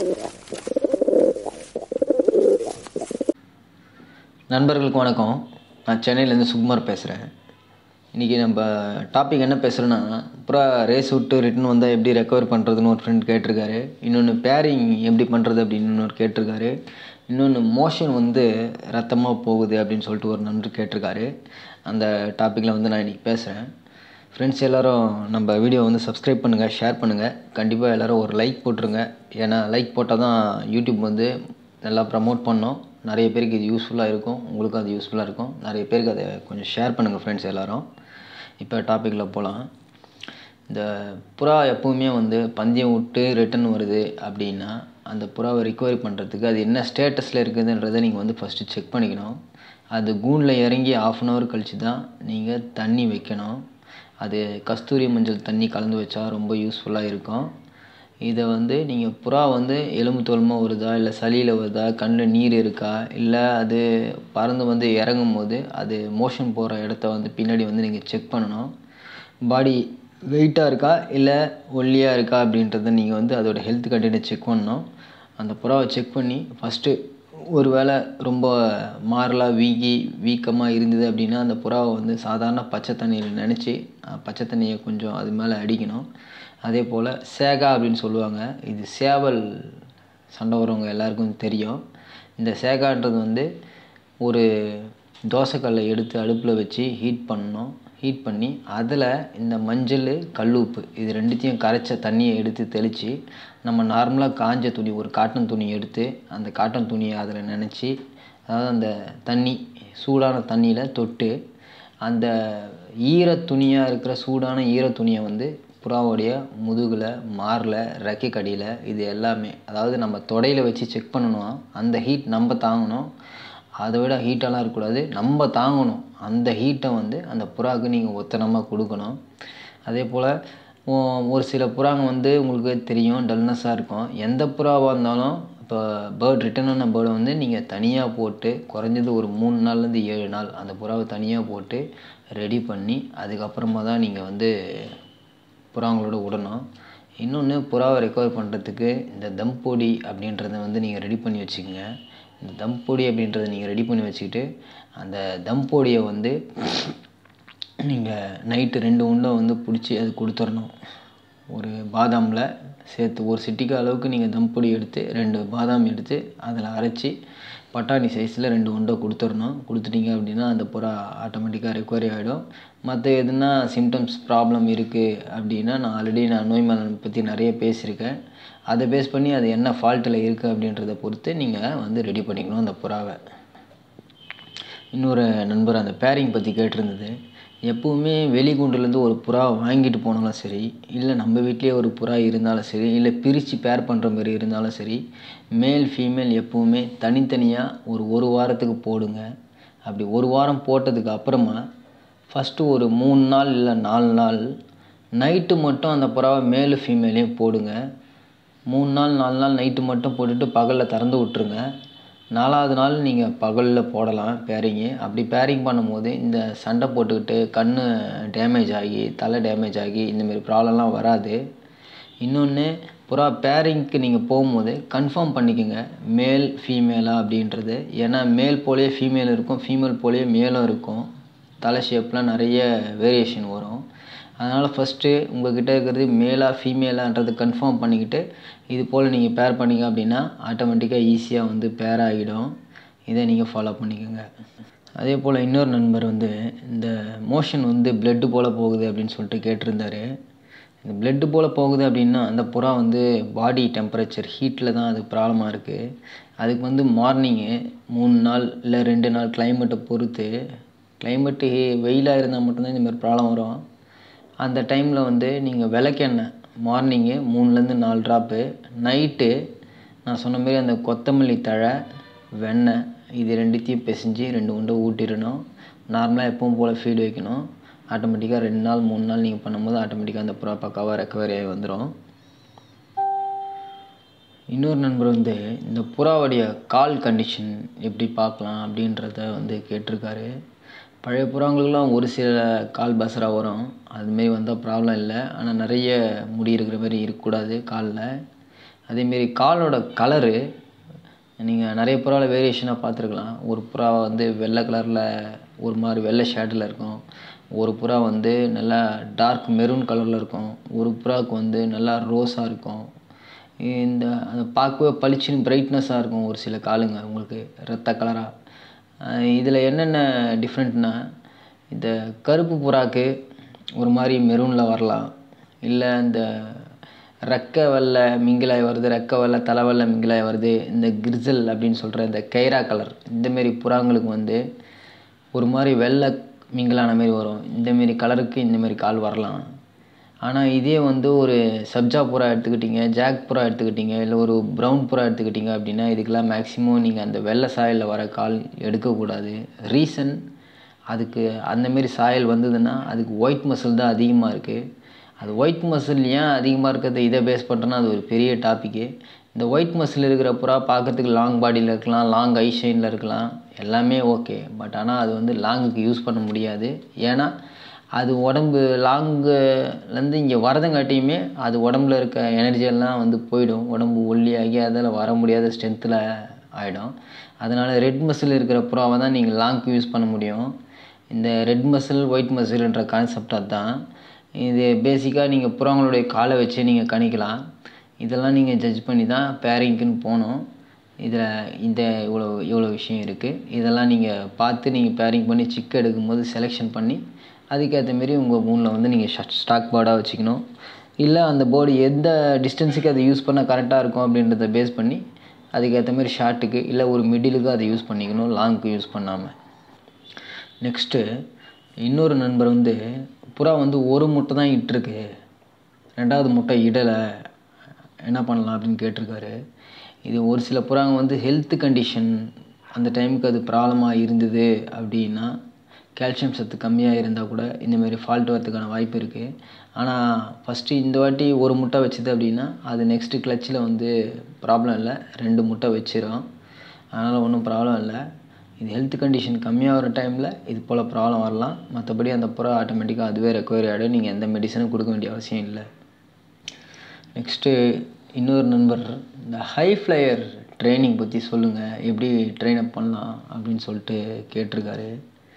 நண்பர்களுக்கு வணக்கம் நான் சென்னையிலேருந்து சுகுமார் பேசுகிறேன் இன்றைக்கி நம்ம டாபிக் என்ன பேசுகிறோன்னா அப்புறம் ரேஸ் விட்டு ரிட்டன் வந்தால் எப்படி ரெக்கவர் பண்ணுறதுன்னு ஒரு ஃப்ரெண்ட் கேட்டிருக்காரு இன்னொன்று பேரிங் எப்படி பண்ணுறது அப்படின்னு இன்னொரு கேட்டிருக்காரு இன்னொன்று மோஷன் வந்து ரத்தமாக போகுது அப்படின்னு சொல்லிட்டு ஒரு நண்பர் கேட்டிருக்காரு அந்த டாப்பிக்கில் வந்து நான் இன்றைக்கி பேசுகிறேன் ஃப்ரெண்ட்ஸ் எல்லோரும் நம்ம வீடியோ வந்து சப்ஸ்கிரைப் பண்ணுங்கள் ஷேர் பண்ணுங்கள் கண்டிப்பாக எல்லோரும் ஒரு லைக் போட்டுருங்க ஏன்னா லைக் போட்டால் தான் யூடியூப் வந்து நல்லா ப்ரமோட் பண்ணோம் நிறைய பேருக்கு இது யூஸ்ஃபுல்லாக இருக்கும் உங்களுக்கும் அது யூஸ்ஃபுல்லாக இருக்கும் நிறைய பேருக்கு அதை கொஞ்சம் ஷேர் பண்ணுங்கள் ஃப்ரெண்ட்ஸ் எல்லோரும் இப்போ டாப்பிக்கில் போகலாம் இந்த புறா எப்போவுமே வந்து பந்தயம் விட்டு ரிட்டன் வருது அப்படின்னா அந்த புறாவை ரிகவரி பண்ணுறதுக்கு அது என்ன ஸ்டேட்டஸில் இருக்குதுன்றதை நீங்கள் வந்து ஃபஸ்ட்டு செக் பண்ணிக்கணும் அது கூண்டில் இறங்கி ஆஃப் அன் ஹவர் கழித்து தான் நீங்கள் தண்ணி வைக்கணும் அது கஸ்தூரி மஞ்சள் தண்ணி கலந்து வச்சா ரொம்ப யூஸ்ஃபுல்லாக இருக்கும் இதை வந்து நீங்கள் புறா வந்து எலும்பு தோல்மாக வருதா இல்லை சளியில் வருதா கண்ணில் நீர் இருக்கா இல்லை அது பறந்து வந்து இறங்கும் போது அது மோஷன் போகிற இடத்த வந்து பின்னாடி வந்து நீங்கள் செக் பண்ணணும் பாடி வெயிட்டாக இருக்கா இல்லை ஒல்லியாக இருக்கா அப்படின்றத நீங்கள் வந்து அதோட ஹெல்த் கண்டினை செக் பண்ணணும் அந்த புறாவை செக் பண்ணி ஃபஸ்ட்டு ஒரு வேளை ரொம்ப மாறலாக வீங்கி வீக்கமாக இருந்தது அப்படின்னா அந்த புறாவை வந்து சாதாரண பச்சை தண்ணியில் நினச்சி பச்சை தண்ணியை கொஞ்சம் அது மேலே அடிக்கணும் அதே போல் சேகா அப்படின்னு சொல்லுவாங்க இது சேவல் சண்டை வரவங்க எல்லாருக்கும் தெரியும் இந்த சேகான்றது வந்து ஒரு தோசைக்கல்லை எடுத்து அடுப்பில் வச்சு ஹீட் பண்ணணும் ஹீட் பண்ணி அதில் இந்த மஞ்சள் கல்லுப்பு இது ரெண்டுத்தையும் கரைச்ச தண்ணியை எடுத்து தெளித்து நம்ம நார்மலாக காஞ்ச துணி ஒரு காட்டன் துணி எடுத்து அந்த காட்டன் துணியை அதில் நினச்சி அதாவது அந்த தண்ணி சூடான தண்ணியில் தொட்டு அந்த ஈர துணியாக இருக்கிற சூடான ஈர துணியை வந்து புறாவுடைய முதுகில் மாரில் ரெக்கைக்கடியில் இது எல்லாமே அதாவது நம்ம தொடையில் வச்சு செக் பண்ணணும் அந்த ஹீட் நம்ம தாங்கணும் அதை விட ஹீட்டெல்லாம் இருக்கக்கூடாது நம்ம தாங்கணும் அந்த ஹீட்டை வந்து அந்த புறாவுக்கு நீங்கள் ஒத்தனமாக கொடுக்கணும் அதே போல் ஒரு சில புறாங்க வந்து உங்களுக்கு தெரியும் டல்னஸாக இருக்கும் எந்த புறாவாக இருந்தாலும் இப்போ பேர்ட் ரிட்டர்ன் ஆன பேர்டை வந்து நீங்கள் தனியாக போட்டு குறைஞ்சது ஒரு மூணு நாள்லேருந்து ஏழு நாள் அந்த புறாவை தனியாக போட்டு ரெடி பண்ணி அதுக்கப்புறமா தான் நீங்கள் வந்து புறாங்களோட விடணும் இன்னொன்று புறாவை ரெக்கவர் பண்ணுறதுக்கு இந்த தம் பொடி அப்படின்றத வந்து நீங்கள் ரெடி பண்ணி வச்சுக்கோங்க இந்த தம் பொடி அப்படின்றத நீங்கள் ரெடி பண்ணி வச்சுக்கிட்டு அந்த தம் பொடியை வந்து நீங்கள் நைட்டு ரெண்டு உண்டை வந்து பிடிச்சி அது கொடுத்துடணும் ஒரு பாதாமில் சேர்த்து ஒரு சிட்டிக்கு அளவுக்கு நீங்கள் தம் பொடி எடுத்து ரெண்டு பாதாம் எடுத்து அதில் அரைச்சி பட்டாணி சைஸில் ரெண்டு உண்டை கொடுத்துடணும் கொடுத்துட்டீங்க அப்படின்னா அந்த புறா ஆட்டோமேட்டிக்காக ரெக்கவரி ஆகிடும் மற்ற எதுனா சிம்டம்ஸ் ப்ராப்ளம் இருக்குது அப்படின்னா நான் ஆல்ரெடி நான் நோய் மரணம் பற்றி நிறைய பேசியிருக்கேன் அதை பேஸ் பண்ணி அது என்ன ஃபால்ட்டில் இருக்குது அப்படின்றத பொறுத்து நீங்கள் வந்து ரெடி பண்ணிக்கணும் அந்த புறாவை இன்னொரு நண்பர் அந்த பேரிங் பற்றி கேட்டிருந்தது எப்போவுமே வெளிகுண்டுலேருந்து ஒரு புறா வாங்கிட்டு போனாலும் சரி இல்லை நம்ம வீட்லேயே ஒரு புறா இருந்தாலும் சரி இல்லை பிரித்து பேர் பண்ணுற மாதிரி இருந்தாலும் சரி மேல் ஃபீமேல் எப்போவுமே தனித்தனியாக ஒரு ஒரு வாரத்துக்கு போடுங்க அப்படி ஒரு வாரம் போட்டதுக்கு அப்புறமா ஃபஸ்ட்டு ஒரு மூணு நாள் இல்லை நாலு நாள் நைட்டு மட்டும் அந்த புறாவை மேலு ஃபீமேலையும் போடுங்க மூணு நாள் நாலு நாள் நைட்டு மட்டும் போட்டுட்டு பகலில் திறந்து விட்ருங்க நாலாவது நாள் நீங்கள் பகலில் போடலாம் பேரிங்கு அப்படி பேரிங் பண்ணும்போது இந்த சண்டை போட்டுக்கிட்டு கண் டேமேஜ் ஆகி தலை டேமேஜ் ஆகி இந்தமாரி ப்ராப்ளம்லாம் வராது இன்னொன்று புறா பேரிங்க்கு நீங்கள் போகும்போது கன்ஃபார்ம் பண்ணிக்கோங்க மேல் ஃபீமேலா அப்படின்றது ஏன்னா மேல் போலேயே ஃபீமேல் இருக்கும் ஃபீமேல் போலேயே மேலும் இருக்கும் தலை ஷேப்லாம் நிறைய வேரியேஷன் வரும் அதனால் ஃபஸ்ட்டு உங்கள்கிட்ட இருக்கிறது மேலா ஃபீமேலான்றது கன்ஃபார்ம் பண்ணிக்கிட்டு இது போல் நீங்கள் பேர் பண்ணிங்க அப்படின்னா ஆட்டோமேட்டிக்காக ஈஸியாக வந்து பேர் ஆகிடும் இதை நீங்கள் ஃபாலோ பண்ணிக்கோங்க அதே போல் இன்னொரு நண்பர் வந்து இந்த மோஷன் வந்து பிளட்டு போல் போகுது அப்படின்னு சொல்லிட்டு கேட்டிருந்தாரு இந்த பிளட்டு போல் போகுது அப்படின்னா அந்த புறா வந்து பாடி டெம்பரேச்சர் ஹீட்டில் தான் அது ப்ராப்ளமாக இருக்குது அதுக்கு வந்து மார்னிங்கு மூணு நாள் இல்லை ரெண்டு நாள் கிளைமேட்டை பொறுத்து கிளைமேட்டு வெயிலாக இருந்தால் மட்டும்தான் இந்தமாதிரி ப்ராப்ளம் வரும் அந்த டைமில் வந்து நீங்கள் விளக்கெண்ணெய் மார்னிங்கு மூணுலேருந்து நாலு ட்ராப்பு நைட்டு நான் சொன்ன மாதிரி அந்த கொத்தமல்லி தழை வெண்ணெய் இது ரெண்டுத்தையும் பிசைஞ்சு ரெண்டு உண்டை ஊட்டிடணும் நார்மலாக எப்பவும் போல் ஃபீட் வைக்கணும் ஆட்டோமேட்டிக்காக ரெண்டு நாள் மூணு நாள் நீங்கள் பண்ணும்போது ஆட்டோமேட்டிக்காக அந்த புறா பக்காவாக ரெக்கவரி ஆகி வந்துடும் இன்னொரு நண்பர் வந்து இந்த புறாவுடைய கால் கண்டிஷன் எப்படி பார்க்கலாம் அப்படின்றத வந்து கேட்டிருக்காரு பழைய புறாங்களுக்கெல்லாம் ஒரு சில கால் பசரா வரும் அதுமாரி வந்தால் ப்ராப்ளம் இல்லை ஆனால் நிறைய முடி இருக்கிற மாதிரி இருக்கக்கூடாது காலில் அதேமாரி காலோட கலரு நீங்கள் நிறைய புறாவில் வேரியேஷனாக பார்த்துருக்கலாம் ஒரு புறா வந்து வெள்ளை கலரில் ஒரு மாதிரி வெள்ளை ஷேடில் இருக்கும் ஒரு புறா வந்து நல்லா டார்க் மெரூன் கலரில் இருக்கும் ஒரு புறாவுக்கு வந்து நல்லா ரோஸாக இருக்கும் இந்த அதை பார்க்கவே பளிச்சுன்னு பிரைட்னஸாக இருக்கும் ஒரு சில காலுங்க உங்களுக்கு ரத்த கலராக இதில் என்னென்ன டிஃப்ரெண்ட்னா இந்த கருப்பு புறாக்கு ஒரு மாதிரி மெரூனில் வரலாம் இல்லை இந்த ரெக்கை வெள்ளை மிங்கிலாய் வருது ரெக்கை வெள்ளை தலை வெள்ளை மிங்கிலாய் வருது இந்த கிரிசல் அப்படின்னு சொல்கிற இந்த கைரா கலர் இந்தமாரி புறாங்களுக்கு வந்து ஒரு மாதிரி வெள்ளை மிங்கிலான மாரி வரும் இந்தமாரி கலருக்கு இந்தமாரி கால் வரலாம் ஆனால் இதே வந்து ஒரு சப்ஜா புறா எடுத்துக்கிட்டிங்க ஜாக் புறா எடுத்துக்கிட்டிங்க இல்லை ஒரு ப்ரௌன் புறா எடுத்துக்கிட்டிங்க அப்படின்னா இதுக்கெல்லாம் மேக்ஸிமம் நீங்கள் அந்த வெள்ளை சாயலில் வர கால் எடுக்கக்கூடாது ரீசன் அதுக்கு அந்தமாரி சாயல் வந்ததுன்னா அதுக்கு ஒயிட் மசில் தான் அதிகமாக இருக்குது அது ஒயிட் மசில் ஏன் அதிகமாக இருக்கிறது இதை பேஸ் பண்ணுறேன்னா அது ஒரு பெரிய டாப்பிக்கு இந்த ஒயிட் மசில் இருக்கிற புறா பார்க்கறதுக்கு லாங் பாடியில் இருக்கலாம் லாங் ஐ ஷைனில் இருக்கலாம் எல்லாமே ஓகே பட் ஆனால் அது வந்து லாங்குக்கு யூஸ் பண்ண முடியாது ஏன்னா அது உடம்பு லாங்குலேருந்து இங்கே வரதங்காட்டியுமே அது உடம்புல இருக்க எனர்ஜியெல்லாம் வந்து போயிடும் உடம்பு ஒல்லியாகி அதில் வர முடியாத ஸ்ட்ரென்த்தில் ஆகிடும் அதனால் ரெட் மசில் இருக்கிற புறாவை தான் நீங்கள் லாங்க்கு யூஸ் பண்ண முடியும் இந்த ரெட் மசில் ஒயிட் மசில்ன்ற கான்செப்ட் அதுதான் இது பேசிக்காக நீங்கள் புறாங்களுடைய காலை வச்சு நீங்கள் கணிக்கலாம் இதெல்லாம் நீங்கள் ஜட்ஜ் பண்ணி தான் பேரிங்க்குன்னு போகணும் இதில் இந்த இவ்வளோ இவ்வளோ விஷயம் இருக்குது இதெல்லாம் நீங்கள் பார்த்து நீங்கள் பேரிங் பண்ணி சிக் எடுக்கும்போது செலெக்ஷன் பண்ணி அதுக்கேற்ற மாரி உங்கள் மூணில் வந்து நீங்கள் ஸ்டாக் போர்டாக வச்சுக்கணும் இல்லை அந்த போர்டு எந்த டிஸ்டன்ஸுக்கு அதை யூஸ் பண்ணால் கரெக்டாக இருக்கும் அப்படின்றத பேஸ் பண்ணி அதுக்கேற்ற மாரி ஷார்ட்டுக்கு இல்லை ஒரு மிடிலுக்கு அதை யூஸ் பண்ணிக்கணும் லாங்க்கு யூஸ் பண்ணாமல் நெக்ஸ்ட்டு இன்னொரு நண்பர் வந்து புறா வந்து ஒரு முட்டை தான் இட்டிருக்கு ரெண்டாவது முட்டை இடலை என்ன பண்ணலாம் அப்படின்னு கேட்டிருக்காரு இது ஒரு சில புறாங்க வந்து ஹெல்த் கண்டிஷன் அந்த டைமுக்கு அது ப்ராப்ளமாக இருந்தது அப்படின்னா கால்சியம் சத்து கம்மியாக இருந்தால் கூட இந்தமாரி ஃபால்ட் வரதுக்கான வாய்ப்பு இருக்குது ஆனால் ஃபஸ்ட்டு இந்த வாட்டி ஒரு முட்டை வச்சுது அப்படின்னா அது நெக்ஸ்ட்டு கிளச்சில் வந்து ப்ராப்ளம் இல்லை ரெண்டு முட்டை வச்சிரும் அதனால் ஒன்றும் ப்ராப்ளம் இல்லை இது ஹெல்த் கண்டிஷன் கம்மியாகிற டைமில் இது போல் ப்ராப்ளம் வரலாம் மற்றபடி அந்த புறா ஆட்டோமேட்டிக்காக அதுவே ரெக்கவரி ஆகிடும் நீங்கள் எந்த மெடிசனும் கொடுக்க வேண்டிய அவசியம் இல்லை நெக்ஸ்ட்டு இன்னொரு நண்பர் இந்த ஹை ஃப்ளையர் ட்ரைனிங் பற்றி சொல்லுங்கள் எப்படி ட்ரெயின் அப் பண்ணலாம் அப்படின்னு சொல்லிட்டு கேட்டிருக்காரு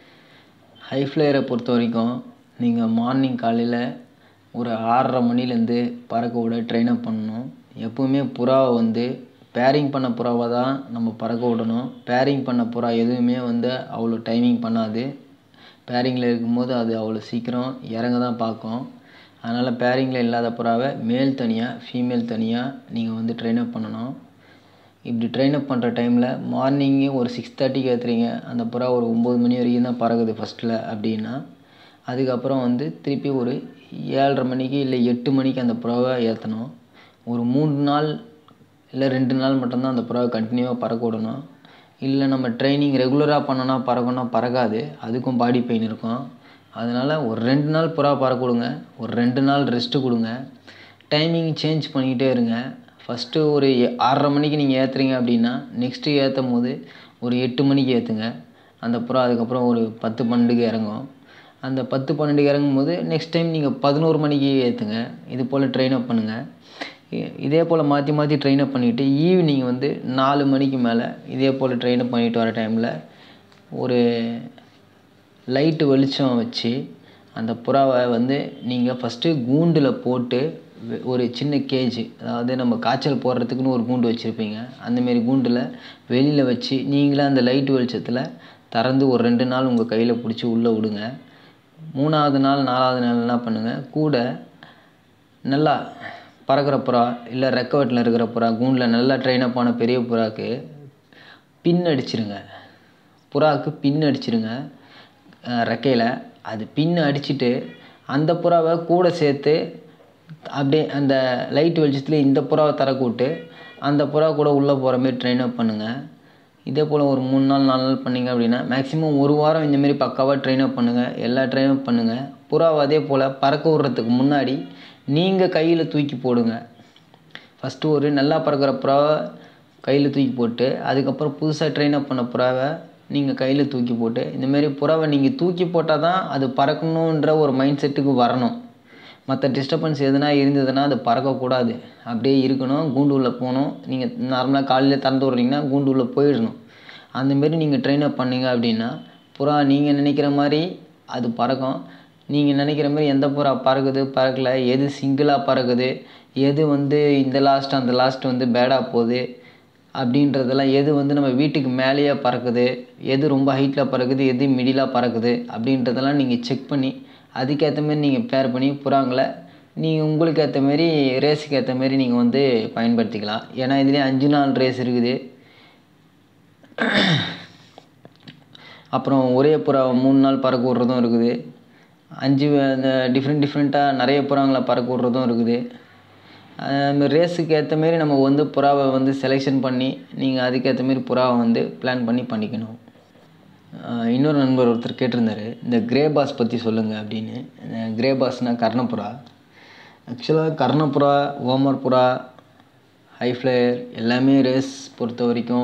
ஹை ஃப்ளையரை பொறுத்த வரைக்கும் நீங்கள் மார்னிங் காலையில் ஒரு ஆறரை மணிலேருந்து பறக்க விட ட்ரெயின் அப் பண்ணணும் எப்போவுமே புறாவை வந்து பேரிங் பண்ண புறாவை தான் நம்ம பறக்க விடணும் பேரிங் பண்ண புறா எதுவுமே வந்து அவ்வளோ டைமிங் பண்ணாது பேரிங்கில் இருக்கும்போது அது அவ்வளோ சீக்கிரம் இறங்க தான் பார்க்கும் அதனால் பேரிங்கில் இல்லாத புறாவை மேல் தனியாக ஃபீமேல் தனியாக நீங்கள் வந்து ட்ரெயின் அப் பண்ணணும் இப்படி ட்ரெயின் அப் பண்ணுற டைமில் மார்னிங்கே ஒரு சிக்ஸ் தேர்ட்டிக்கு ஏற்றுறீங்க அந்த புறா ஒரு ஒம்பது மணி வரைக்கும் தான் பறக்குது ஃபஸ்ட்டில் அப்படின்னா அதுக்கப்புறம் வந்து திருப்பி ஒரு ஏழரை மணிக்கு இல்லை எட்டு மணிக்கு அந்த புறாவை ஏற்றணும் ஒரு மூணு நாள் இல்லை ரெண்டு நாள் மட்டும்தான் அந்த புறாவை கண்டினியூவாக பறக்க விடணும் இல்லை நம்ம ட்ரைனிங் ரெகுலராக பண்ணோன்னா பறக்கணும் பறக்காது அதுக்கும் பாடி பெயின் இருக்கும் அதனால் ஒரு ரெண்டு நாள் புறா பறக்க விடுங்க ஒரு ரெண்டு நாள் ரெஸ்ட்டு கொடுங்க டைமிங் சேஞ்ச் பண்ணிக்கிட்டே இருங்க ஃபஸ்ட்டு ஒரு ஆறரை மணிக்கு நீங்கள் ஏற்றுறீங்க அப்படின்னா நெக்ஸ்ட்டு ஏற்றும் போது ஒரு எட்டு மணிக்கு ஏற்றுங்க அந்த புறா அதுக்கப்புறம் ஒரு பத்து பன்னெண்டுக்கு இறங்கும் அந்த பத்து பன்னெண்டுக்கு இறங்கும் போது நெக்ஸ்ட் டைம் நீங்கள் பதினோரு மணிக்கு ஏற்றுங்க இது போல் ட்ரெயின் அப் பண்ணுங்கள் இதே போல் மாற்றி மாற்றி ட்ரெயின் அப் பண்ணிவிட்டு ஈவினிங் வந்து நாலு மணிக்கு மேலே இதே போல் ட்ரெயின் அப் பண்ணிட்டு வர டைமில் ஒரு லைட்டு வெளிச்சம் வச்சு அந்த புறாவை வந்து நீங்கள் ஃபஸ்ட்டு கூண்டில் போட்டு ஒரு சின்ன கேஜ் அதாவது நம்ம காய்ச்சல் போடுறதுக்குன்னு ஒரு கூண்டு வச்சுருப்பீங்க அந்தமாரி கூண்டில் வெளியில் வச்சு நீங்களே அந்த லைட்டு வெளிச்சத்தில் திறந்து ஒரு ரெண்டு நாள் உங்கள் கையில் பிடிச்சி உள்ளே விடுங்க மூணாவது நாள் நாலாவது நாள் என்ன பண்ணுங்கள் கூட நல்லா பறக்கிற புறா இல்லை ரெக்கவட்டில் இருக்கிற புறா கூண்டில் நல்லா ட்ரெயின் அப் ஆன பெரிய புறாக்கு பின் அடிச்சிருங்க புறாவுக்கு பின் அடிச்சிருங்க ரெக்கையில் அது பின் அடிச்சுட்டு அந்த புறாவை கூட சேர்த்து அப்படியே அந்த லைட் வெளிச்சத்தில் இந்த புறாவை தரக்கு விட்டு அந்த புறா கூட உள்ளே போகிற மாரி ட்ரெயின் அப் பண்ணுங்கள் இதே போல் ஒரு மூணு நாள் நாலு நாள் பண்ணிங்க அப்படின்னா மேக்ஸிமம் ஒரு வாரம் இந்தமாரி பக்காவாக ட்ரெயின் அப் பண்ணுங்கள் எல்லா ட்ரெயின் அப் பண்ணுங்கள் புறாவை அதே போல் பறக்க விட்றதுக்கு முன்னாடி நீங்கள் கையில் தூக்கி போடுங்க ஃபஸ்ட்டு ஒரு நல்லா பறக்கிற புறாவை கையில் தூக்கி போட்டு அதுக்கப்புறம் புதுசாக ட்ரெயின் அப் பண்ண புறாவை நீங்கள் கையில் தூக்கி போட்டு இந்தமாரி புறாவை நீங்கள் தூக்கி போட்டால் தான் அது பறக்கணுன்ற ஒரு மைண்ட் செட்டுக்கு வரணும் மற்ற டிஸ்டர்பன்ஸ் எதுனா இருந்ததுன்னா அது பறக்கக்கூடாது அப்படியே இருக்கணும் கூண்டு உள்ளே போகணும் நீங்கள் நார்மலாக காலையில் திறந்து விட்றீங்கன்னா கூண்டு உள்ளே போயிடணும் அந்தமாரி நீங்கள் ட்ரெயின் அப் பண்ணீங்க அப்படின்னா புறா நீங்கள் நினைக்கிற மாதிரி அது பறக்கும் நீங்கள் நினைக்கிற மாதிரி எந்த புறா பறக்குது பறக்கல எது சிங்கிளாக பறக்குது எது வந்து இந்த லாஸ்ட் அந்த லாஸ்ட் வந்து பேடாக போகுது அப்படின்றதெல்லாம் எது வந்து நம்ம வீட்டுக்கு மேலேயே பறக்குது எது ரொம்ப ஹைட்டில் பறக்குது எது மிடிலாக பறக்குது அப்படின்றதெல்லாம் நீங்கள் செக் பண்ணி அதுக்கேற்ற மாரி நீங்கள் பேர் பண்ணி புறாங்களை நீங்கள் உங்களுக்கு ஏற்ற மாரி ரேஸுக்கு ஏற்ற மாரி நீங்கள் வந்து பயன்படுத்திக்கலாம் ஏன்னா இதுலேயே அஞ்சு நாள் ரேஸ் இருக்குது அப்புறம் ஒரே புறா மூணு நாள் பறக்க விட்றதும் இருக்குது அஞ்சு அந்த டிஃப்ரெண்ட் டிஃப்ரெண்ட்டாக நிறைய புறாங்களை பறக்க விட்றதும் இருக்குது அந்த ரேஸுக்கு ஏற்ற மாரி நம்ம வந்து புறாவை வந்து செலெக்ஷன் பண்ணி நீங்கள் அதுக்கேற்ற மாரி புறாவை வந்து பிளான் பண்ணி பண்ணிக்கணும் இன்னொரு நண்பர் ஒருத்தர் கேட்டிருந்தாரு இந்த கிரே பாஸ் பற்றி சொல்லுங்கள் அப்படின்னு கிரே பாஸ்னால் கர்ணப்புறா ஆக்சுவலாக கர்ணப்புறா ஓமர் புறா ஹை ஃப்ளையர் எல்லாமே ரேஸ் பொறுத்த வரைக்கும்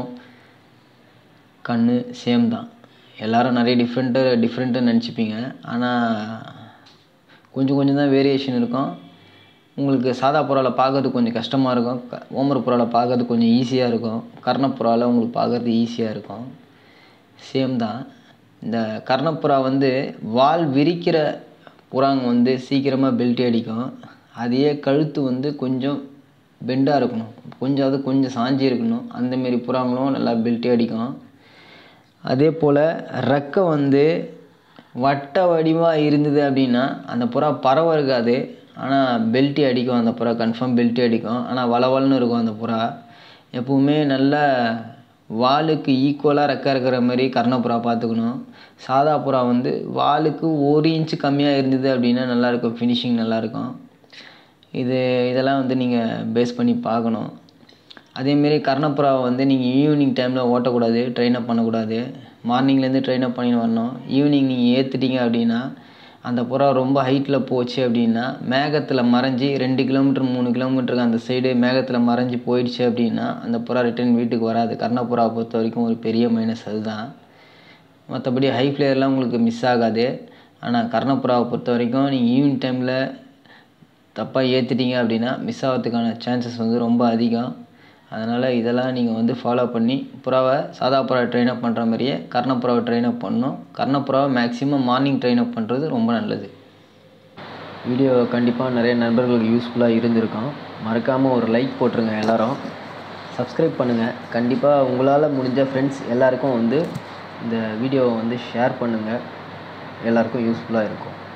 கண் சேம் தான் எல்லோரும் நிறைய டிஃப்ரெண்ட்டு டிஃப்ரெண்ட்டுன்னு நினச்சிப்பீங்க ஆனால் கொஞ்சம் கொஞ்சம் தான் வேரியேஷன் இருக்கும் உங்களுக்கு சாதா புறாவில் பார்க்கறதுக்கு கொஞ்சம் கஷ்டமாக இருக்கும் க ஓமர் புறாவில் பார்க்கறதுக்கு கொஞ்சம் ஈஸியாக இருக்கும் கர்ணப்புறாவில் உங்களுக்கு பார்க்கறது ஈஸியாக இருக்கும் சேம் தான் இந்த கர்ணப்புறா வந்து வால் விரிக்கிற புறாங்க வந்து சீக்கிரமாக பெல்ட்டி அடிக்கும் அதையே கழுத்து வந்து கொஞ்சம் பெண்டாக இருக்கணும் கொஞ்சம் அது கொஞ்சம் சாஞ்சி இருக்கணும் அந்தமாரி புறாங்களும் நல்லா பெல்ட்டி அடிக்கும் அதே போல் ரெக்கை வந்து வட்ட வடிவாக இருந்தது அப்படின்னா அந்த புறா பறவை இருக்காது ஆனால் பெல்ட்டி அடிக்கும் அந்த புறா கன்ஃபார்ம் பெல்ட்டி அடிக்கும் ஆனால் வளவலன்னு இருக்கும் அந்த புறா எப்போவுமே நல்ல வாலுக்கு ஈக்குவலாக ரெக்கை இருக்கிற மாதிரி கர்ணப்புறா பார்த்துக்கணும் சாதா புறா வந்து வாலுக்கு ஒரு இன்ச்சு கம்மியாக இருந்தது அப்படின்னா நல்லாயிருக்கும் ஃபினிஷிங் நல்லாயிருக்கும் இது இதெல்லாம் வந்து நீங்கள் பேஸ் பண்ணி பார்க்கணும் அதேமாரி கர்ணப்புறாவை வந்து நீங்கள் ஈவினிங் டைமில் ஓட்டக்கூடாது ட்ரெயின் அப் பண்ணக்கூடாது மார்னிங்லேருந்து ட்ரெயின் அப் பண்ணி வரணும் ஈவினிங் நீங்கள் ஏற்றுட்டீங்க அப்படின்னா அந்த புறா ரொம்ப ஹைட்டில் போச்சு அப்படின்னா மேகத்தில் மறைஞ்சி ரெண்டு கிலோமீட்டர் மூணு கிலோமீட்டருக்கு அந்த சைடு மேகத்தில் மறைஞ்சி போயிடுச்சு அப்படின்னா அந்த புறா ரிட்டன் வீட்டுக்கு வராது கர்ணப்புறா பொறுத்த வரைக்கும் ஒரு பெரிய மைனஸ் அதுதான் மற்றபடி ஹை ஃப்ளேயர்லாம் உங்களுக்கு மிஸ் ஆகாது ஆனால் கர்ணப்புறாவை பொறுத்த வரைக்கும் நீங்கள் ஈவினிங் டைமில் தப்பாக ஏற்றிட்டீங்க அப்படின்னா மிஸ் ஆகிறதுக்கான சான்சஸ் வந்து ரொம்ப அதிகம் அதனால் இதெல்லாம் நீங்கள் வந்து ஃபாலோ பண்ணி புறாவை சாதா புறா ட்ரெயின் அப் பண்ணுற மாதிரியே கர்ணப்புறாவை ட்ரெயின் அப் பண்ணணும் கர்ணப்புறாவை மேக்ஸிமம் மார்னிங் ட்ரெயின் அப் பண்ணுறது ரொம்ப நல்லது வீடியோ கண்டிப்பாக நிறைய நண்பர்களுக்கு யூஸ்ஃபுல்லாக இருந்திருக்கும் மறக்காமல் ஒரு லைக் போட்டுருங்க எல்லோரும் சப்ஸ்கிரைப் பண்ணுங்கள் கண்டிப்பாக உங்களால் முடிஞ்ச ஃப்ரெண்ட்ஸ் எல்லாருக்கும் வந்து இந்த வீடியோவை வந்து ஷேர் பண்ணுங்கள் எல்லாருக்கும் யூஸ்ஃபுல்லாக இருக்கும்